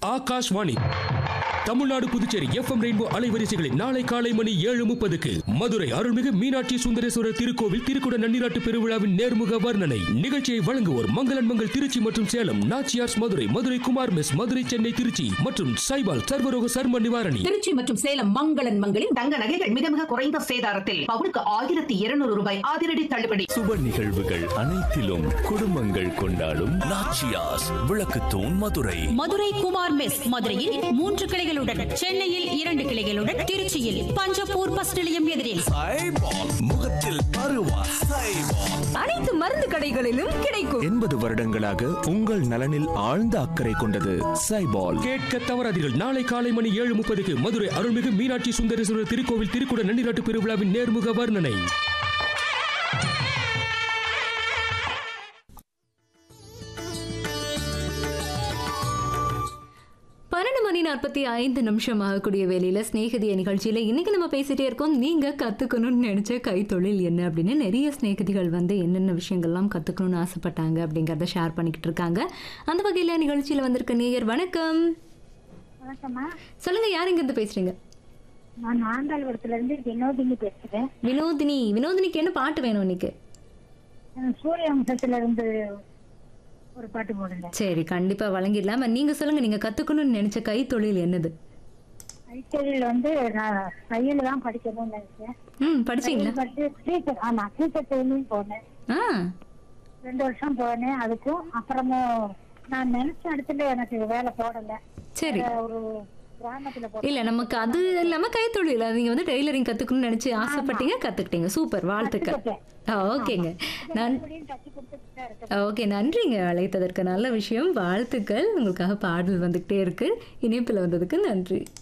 Akashvani Tamil Nadu Puducherry FM rainbow அலைவரிசைகளில் நாளை காலை மணி ஏழு முப்பதுக்கு மதுரை அருள்மிகு மீனாட்சி சுந்தரேஸ்வரர் திருக்கோவில் திருக்குட நன்னிராட்டு பெருவிழாவின் நேர்முக வர்ணனை நிகழ்ச்சியை வழங்குவோர் மங்களன் மங்கள் திருச்சி மற்றும் சேலம் நாச்சியார்ஸ் மதுரை மதுரை குமார் மெஸ் மதுரை சென்னை திருச்சி மற்றும் சைபால் சர்வரோக சர்ம நிவாரணி திருச்சி மற்றும் சேலம் மங்களன் மங்களின் தங்க நகைகள் மிக மிக குறைந்த சேதாரத்தில் பவுனுக்கு ஆயிரத்தி இருநூறு ரூபாய் அதிரடி தள்ளுபடி சுப நிகழ்வுகள் அனைத்திலும் குடும்பங்கள் கொண்டாடும் நாச்சியாஸ் விளக்குத்தூண் மதுரை மதுரை குமார் மெஸ் மதுரையில் மூன்று கிளைகளுடன் சென்னையில் இரண்டு கிளைகளுடன் திருச்சியில் பஞ்சப்பூர் பஸ் நிலையம் எதிரில் முகத்தில் பருவா அனைத்து மருந்து கடைகளிலும் கிடைக்கும் எண்பது வருடங்களாக உங்கள் நலனில் ஆழ்ந்த அக்கறை கொண்டது சைபால் கேட்க தவறாதீர்கள் நாளை காலை மணி ஏழு முப்பதுக்கு மதுரை அருள்மிகு மீனாட்சி சுந்தரேஸ்வரர் திருக்கோவில் திருக்குட நன்னிராட்டு பெருவிழாவின் நேர்முக வர்ணனை பன்னெண்டு மணி நாற்பத்தி ஐந்து நிமிஷம் ஆகக்கூடிய வேலையில் ஸ்நேகிதிய நிகழ்ச்சியில் இன்னைக்கு நம்ம பேசிட்டே இருக்கோம் நீங்கள் கற்றுக்கணும்னு நினச்ச கைத்தொழில் என்ன அப்படின்னு நிறைய ஸ்நேகிதிகள் வந்து என்னென்ன விஷயங்கள்லாம் கற்றுக்கணும்னு ஆசைப்பட்டாங்க அப்படிங்கிறத ஷேர் பண்ணிக்கிட்டு இருக்காங்க அந்த வகையில் நிகழ்ச்சியில் வந்திருக்க நேயர் வணக்கம் வணக்கம்மா சொல்லுங்கள் யார் இங்கேருந்து பேசுகிறீங்க நான் ஆண்டாள்புரத்துல இருந்து வினோதினி பேசுறேன் வினோதினி வினோதினிக்கு என்ன பாட்டு வேணும் இன்னைக்கு அஹ் சூரிய வம்சத்துல இருந்து ஒரு பாட்டு போடுங்க சரி கண்டிப்பாக வழங்கிடலாம் நீங்கள் சொல்லுங்கள் நீங்கள் கற்றுக்கணும்னு நினச்ச கைத்தொழில் என்னது கைத்தொழில் வந்து நான் தையல் தான் படிக்கணும்னு நினைச்சேன் ம் படிச்சீங்களா தையல் படிச்சு டீச்சர் ஆமா டீச்சர் ட்ரைனிங் போனேன் ஆ ரெண்டு வருஷம் போனேன் அதுக்கும் அப்புறமும் நான் நினைச்ச இடத்துல எனக்கு வேலை போடல சரி வேற ஒரு கிராமத்துல போட்டேன் இல்ல நமக்கு அது இல்லாம கைத்தொழில் அது நீங்க வந்து டெய்லரிங் கத்துக்கணும்னு நினைச்சு ஆசைப்பட்டீங்க கத்துக்கிட்டீங்க சூப்பர் வாழ்த்துக்கள் கத்துக்கிட்டேன். ஆ, ஓகேங்க நான் மறுபடியும் தச்சு கொடுத்துட்டு தான் இருக்கேன் ஓகே நன்றிங்க அழைத்ததற்கு நல்ல விஷயம் வாழ்த்துக்கள் உங்களுக்காக பாடல் வந்துகிட்டே இருக்கு இணைப்பில் வந்ததுக்கு நன்றி